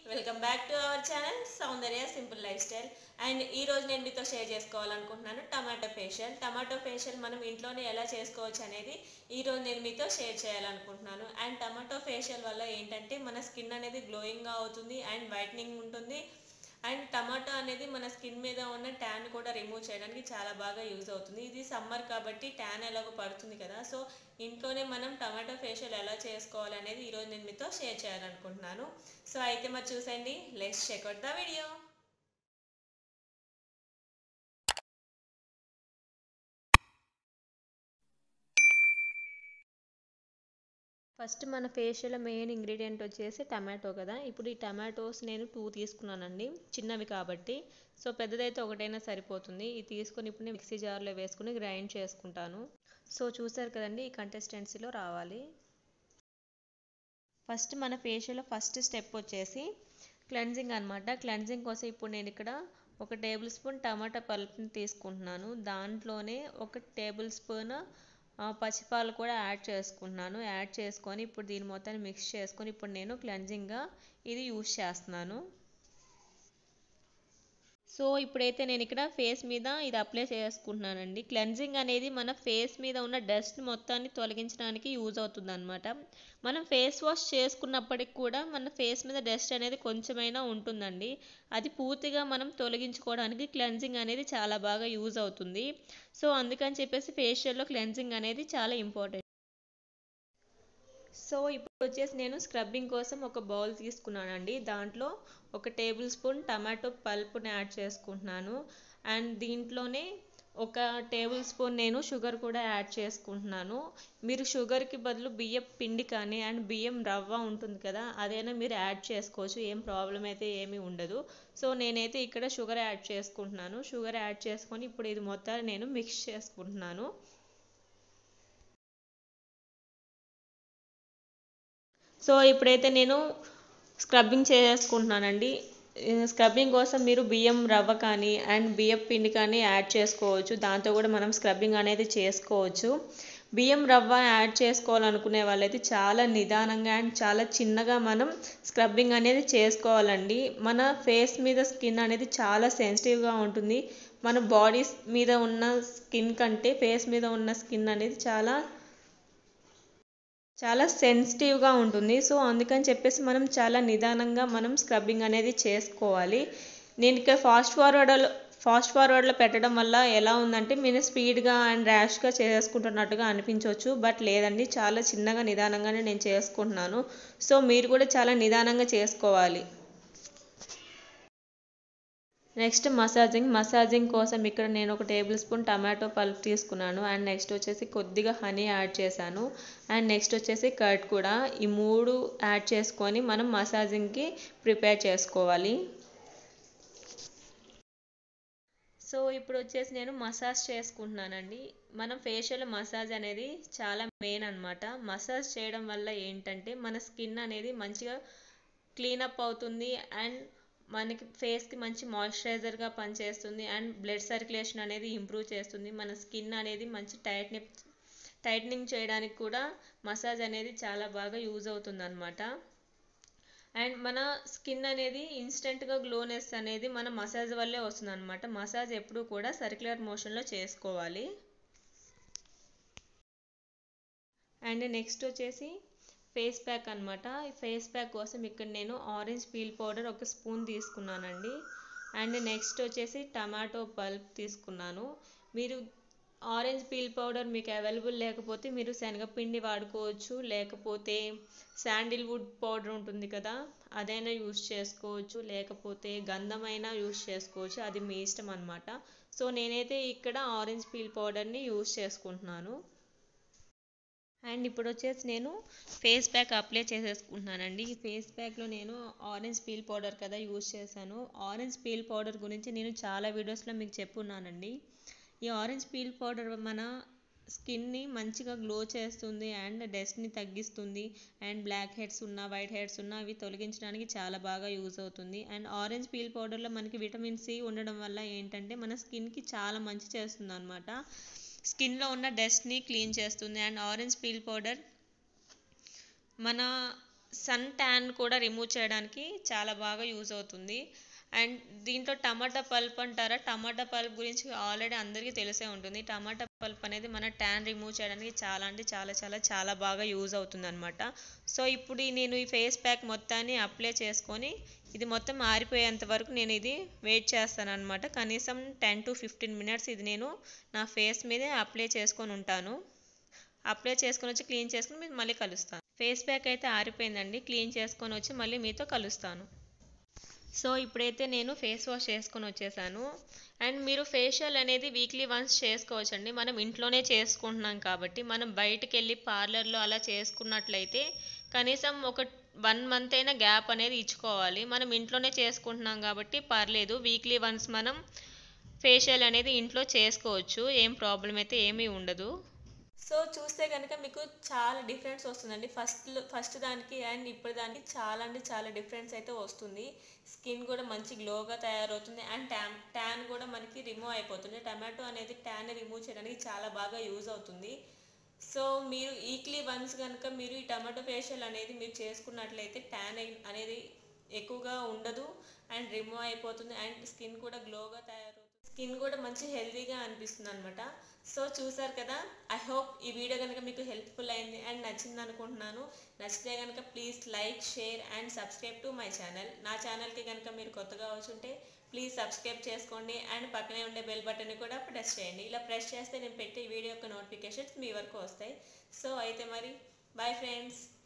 welcome back to our channel Soundarya simple lifestyle and ఈ రోజు నేను మీతో షేర్ చేసుకోవాలనుకుంటున్నాను టమాటో ఫేషియల్ టమాటో ఫేషియల్ మనం ఇంట్లోనే ఎలా చేసుకోవచ్చు అనేది ఈ రోజు నేను మీతో షేర్ చేయాలనుకుంటున్నాను అండ్ టమాటో ఫేషియల్ వల్ల ఏంటంటే మన స్కిన్ అనేది గ్లోయింగ్గా అవుతుంది అండ్ వైట్నింగ్ ఉంటుంది అండ్ టమాటో అనేది మన స్కిన్ మీద ఉన్న ట్యాన్ కూడా రిమూవ్ చేయడానికి చాలా బాగా యూజ్ అవుతుంది ఇది సమ్మర్ కాబట్టి ట్యాన్ ఎలాగో పడుతుంది కదా సో ఇంట్లోనే మనం టమాటో ఫేషియల్ ఎలా చేసుకోవాలి అనేది ఈరోజు నేను మీతో షేర్ చేయాలనుకుంటున్నాను సో అయితే మరి చూసండి let's check out the video first మన ఫేషియల్ మెయిన్ ఇంగ్రీడియంట్ వచ్చేసి టమాటో కదా ఇప్పుడు ఈ టమాటోస్ నేను టూ తీసుకున్నానండి చిన్నవి కాబట్టి సో పెద్దదైతే ఒకటైనా సరిపోతుంది ఇది తీసుకొని ఇప్పుడు నేను మిక్సీ జార్లో వేసుకుని గ్రైండ్ చేసుకుంటాను సో చూసారు కదండి ఈ కంటెస్టెన్సీలో రావాలి ఫస్ట్ మన ఫేషియల్ ఫస్ట్ స్టెప్ వచ్చేసి క్లెన్జింగ్ అనమాట క్లెన్జింగ్ కోసం ఇప్పుడు నేను ఇక్కడ ఒక టేబుల్ స్పూన్ టమాటా పల్ప్ని తీసుకుంటున్నాను దాంట్లోనే ఒక టేబుల్ స్పూన్ పచ్చిపాలు కూడా యాడ్ చేసుకుంటున్నాను యాడ్ చేసుకొని ఇప్పుడు దీని మొత్తాన్ని మిక్స్ చేసుకొని ఇప్పుడు నేను క్లెన్జింగ్గా ఇది యూస్ చేస్తున్నాను సో ఇప్పుడైతే నేను ఇక్కడ ఫేస్ మీద ఇది అప్లై చేసుకుంటున్నానండి క్లెన్జింగ్ అనేది మన ఫేస్ మీద ఉన్న డస్ట్ మొత్తాన్ని తొలగించడానికి యూజ్ అవుతుంది అనమాట మనం ఫేస్ వాష్ చేసుకున్నప్పటికి కూడా మన ఫేస్ మీద డస్ట్ అనేది కొంచెమైనా ఉంటుందండి అది పూర్తిగా మనం తొలగించుకోవడానికి క్లెన్జింగ్ అనేది చాలా బాగా యూజ్ అవుతుంది సో అందుకని చెప్పేసి ఫేషియల్లో క్లెన్జింగ్ అనేది చాలా ఇంపార్టెంట్ సో ఇప్పుడు వచ్చేసి నేను స్క్రబ్బింగ్ కోసం ఒక బౌల్ తీసుకున్నానండి దాంట్లో ఒక టేబుల్ స్పూన్ టమాటో పల్ప్ని యాడ్ చేసుకుంటున్నాను అండ్ దీంట్లోనే ఒక టేబుల్ స్పూన్ నేను షుగర్ కూడా యాడ్ చేసుకుంటున్నాను మీరు షుగర్కి బదులు బియ్యం పిండి కానీ అండ్ బియ్యం రవ్వ ఉంటుంది కదా అదైనా మీరు యాడ్ చేసుకోవచ్చు ఏం ప్రాబ్లం అయితే ఏమీ ఉండదు సో నేనైతే ఇక్కడ షుగర్ యాడ్ చేసుకుంటున్నాను షుగర్ యాడ్ చేసుకొని ఇప్పుడు ఇది మొత్తాన్ని నేను మిక్స్ చేసుకుంటున్నాను సో ఇప్పుడైతే నేను స్క్రబ్బింగ్ చేసుకుంటున్నానండి స్క్రబ్బింగ్ కోసం మీరు బియ్యం రవ్వ కానీ అండ్ బియ్యం పిండి కానీ యాడ్ చేసుకోవచ్చు దాంతో కూడా మనం స్క్రబ్బింగ్ అనేది చేసుకోవచ్చు బియ్యం రవ్వ యాడ్ చేసుకోవాలనుకునే వాళ్ళైతే చాలా నిదానంగా అండ్ చాలా చిన్నగా మనం స్క్రబ్బింగ్ అనేది చేసుకోవాలండి మన ఫేస్ మీద స్కిన్ అనేది చాలా సెన్సిటివ్గా ఉంటుంది మన బాడీ మీద ఉన్న స్కిన్ కంటే ఫేస్ మీద ఉన్న స్కిన్ అనేది చాలా చాలా సెన్సిటివ్గా ఉంటుంది సో అందుకని చెప్పేసి మనం చాలా నిదానంగా మనం స్క్రబ్బింగ్ అనేది చేసుకోవాలి నేను ఇక్కడ ఫాస్ట్ ఫార్వర్డ్లో ఫాస్ట్ ఫార్వర్డ్లో పెట్టడం వల్ల ఎలా ఉందంటే మీరు స్పీడ్గా అండ్ ర్యాష్గా చేసుకుంటున్నట్టుగా అనిపించవచ్చు బట్ లేదండి చాలా చిన్నగా నిదానంగానే నేను చేసుకుంటున్నాను సో మీరు కూడా చాలా నిదానంగా చేసుకోవాలి నెక్స్ట్ మసాజింగ్ మసాజింగ్ కోసం ఇక్కడ నేను ఒక టేబుల్ స్పూన్ టమాటో పల్ప్ తీసుకున్నాను అండ్ నెక్స్ట్ వచ్చేసి కొద్దిగా హనీ యాడ్ చేశాను అండ్ నెక్స్ట్ వచ్చేసి కర్డ్ కూడా ఈ మూడు యాడ్ చేసుకొని మనం మసాజింగ్కి ప్రిపేర్ చేసుకోవాలి సో ఇప్పుడు వచ్చేసి నేను మసాజ్ చేసుకుంటున్నానండి మనం ఫేషియల్ మసాజ్ అనేది చాలా మెయిన్ అనమాట మసాజ్ చేయడం వల్ల ఏంటంటే మన స్కిన్ అనేది మంచిగా క్లీనప్ అవుతుంది అండ్ మనకి ఫేస్కి మంచి మాయిశ్చరైజర్గా పనిచేస్తుంది అండ్ బ్లడ్ సర్క్యులేషన్ అనేది ఇంప్రూవ్ చేస్తుంది మన స్కిన్ అనేది మంచి టైట్ని టైట్నింగ్ చేయడానికి కూడా మసాజ్ అనేది చాలా బాగా యూజ్ అవుతుంది అనమాట అండ్ మన స్కిన్ అనేది ఇన్స్టెంట్గా గ్లోనెస్ అనేది మన మసాజ్ వల్లే వస్తుంది అనమాట మసాజ్ ఎప్పుడు కూడా సర్క్యులర్ మోషన్లో చేసుకోవాలి అండ్ నెక్స్ట్ వచ్చేసి ఫేస్ ప్యాక్ అనమాట ఈ ఫేస్ ప్యాక్ కోసం ఇక్కడ నేను ఆరెంజ్ పీల్ పౌడర్ ఒక స్పూన్ తీసుకున్నానండి అండ్ నెక్స్ట్ వచ్చేసి టమాటో పల్ప్ తీసుకున్నాను మీరు ఆరెంజ్ పీల్ పౌడర్ మీకు అవైలబుల్ లేకపోతే మీరు శనగపిండి వాడుకోవచ్చు లేకపోతే శాండిల్వుడ్ పౌడర్ ఉంటుంది కదా అదైనా యూస్ చేసుకోవచ్చు లేకపోతే గంధమైనా యూస్ చేసుకోవచ్చు అది మీ ఇష్టం అనమాట సో నేనైతే ఇక్కడ ఆరెంజ్ పీల్ పౌడర్ని యూస్ చేసుకుంటున్నాను అండ్ ఇప్పుడు వచ్చేసి నేను ఫేస్ ప్యాక్ అప్లై చేసేసుకుంటున్నానండి ఈ ఫేస్ ప్యాక్లో నేను ఆరెంజ్ పీల్ పౌడర్ కదా యూజ్ చేశాను ఆరెంజ్ పీల్ పౌడర్ గురించి నేను చాలా వీడియోస్లో మీకు చెప్పున్నానండి ఈ ఆరెంజ్ పీల్ పౌడర్ మన స్కిన్ని మంచిగా గ్లో చేస్తుంది అండ్ డస్ట్ని తగ్గిస్తుంది అండ్ బ్లాక్ హెడ్స్ ఉన్న వైట్ హెడ్స్ ఉన్న అవి తొలగించడానికి చాలా బాగా యూజ్ అవుతుంది అండ్ ఆరెంజ్ పీల్ పౌడర్లో మనకి విటమిన్ సి ఉండడం వల్ల ఏంటంటే మన స్కిన్కి చాలా మంచి చేస్తుంది అనమాట స్కిన్లో ఉన్న డస్ట్ని క్లీన్ చేస్తుంది అండ్ ఆరెంజ్ పీల్ పౌడర్ మన సన్ ట్యాన్ కూడా రిమూవ్ చేయడానికి చాలా బాగా యూజ్ అవుతుంది అండ్ దీంట్లో టమాటా పల్ప్ అంటారా టమాటా పల్ప్ గురించి ఆల్రెడీ అందరికీ తెలిసే ఉంటుంది టమాటా పల్ప్ అనేది మన ట్యాన్ రిమూవ్ చేయడానికి చాలా అంటే చాలా చాలా చాలా బాగా యూజ్ అవుతుంది అనమాట సో ఇప్పుడు ఈ నేను ఈ ఫేస్ ప్యాక్ మొత్తాన్ని అప్లై చేసుకొని ఇది మొత్తం ఆరిపోయేంత వరకు నేను ఇది వెయిట్ చేస్తాను అనమాట కనీసం టెన్ టు ఫిఫ్టీన్ మినిట్స్ ఇది నేను నా ఫేస్ మీదే అప్లై చేసుకొని ఉంటాను అప్లై చేసుకొని వచ్చి క్లీన్ చేసుకొని మీరు మళ్ళీ కలుస్తాను ఫేస్ ప్యాక్ అయితే ఆరిపోయిందండి క్లీన్ చేసుకొని వచ్చి మళ్ళీ మీతో కలుస్తాను సో ఇప్పుడైతే నేను ఫేస్ వాష్ చేసుకొని వచ్చేసాను అండ్ మీరు ఫేషియల్ అనేది వీక్లీ వన్స్ చేసుకోవచ్చండి మనం ఇంట్లోనే చేసుకుంటున్నాం కాబట్టి మనం బయటికి వెళ్ళి పార్లర్లో అలా చేసుకున్నట్లయితే కనీసం ఒక వన్ మంత్ అయినా గ్యాప్ అనేది ఇచ్చుకోవాలి మనం ఇంట్లోనే చేసుకుంటున్నాం కాబట్టి పర్లేదు వీక్లీ వన్స్ మనం ఫేషియల్ అనేది ఇంట్లో చేసుకోవచ్చు ఏం ప్రాబ్లం అయితే ఏమీ ఉండదు సో చూస్తే కనుక మీకు చాలా డిఫరెన్స్ వస్తుందండి ఫస్ట్ ఫస్ట్ దానికి అండ్ ఇప్పుడు దానికి చాలా అంటే చాలా డిఫరెన్స్ అయితే వస్తుంది స్కిన్ కూడా మంచి గ్లోగా తయారవుతుంది అండ్ ట్యాన్ ట్యాన్ కూడా మనకి రిమూవ్ అయిపోతుంది టమాటో అనేది ట్యాన్ రిమూవ్ చేయడానికి చాలా బాగా యూజ్ అవుతుంది సో మీరు వీక్లీ వన్స్ కనుక మీరు ఈ టమాటో ఫేషియల్ అనేది మీరు చేసుకున్నట్లయితే ట్యాన్ అనేది ఎక్కువగా ఉండదు అండ్ రిమూవ్ అయిపోతుంది అండ్ స్కిన్ కూడా గ్లోగా తయారవుతుంది స్కిన్ కూడా మంచి హెల్తీగా అనిపిస్తుంది అనమాట సో చూసారు కదా ఐ హోప్ ఈ వీడియో కనుక మీకు హెల్ప్ఫుల్ అయింది అండ్ నచ్చింది అనుకుంటున్నాను నచ్చితే కనుక please like share and subscribe to my channel నా ఛానల్కి కనుక మీరు కొత్తగా వచ్చుంటే ప్లీజ్ సబ్స్క్రైబ్ చేసుకోండి అండ్ పక్కనే ఉండే బెల్ బటన్ కూడా ప్రెస్ చేయండి ఇలా ప్రెస్ చేస్తే నేను పెట్టే వీడియో యొక్క నోటిఫికేషన్స్ మీ వరకు వస్తాయి సో అయితే మరి బాయ్ ఫ్రెండ్స్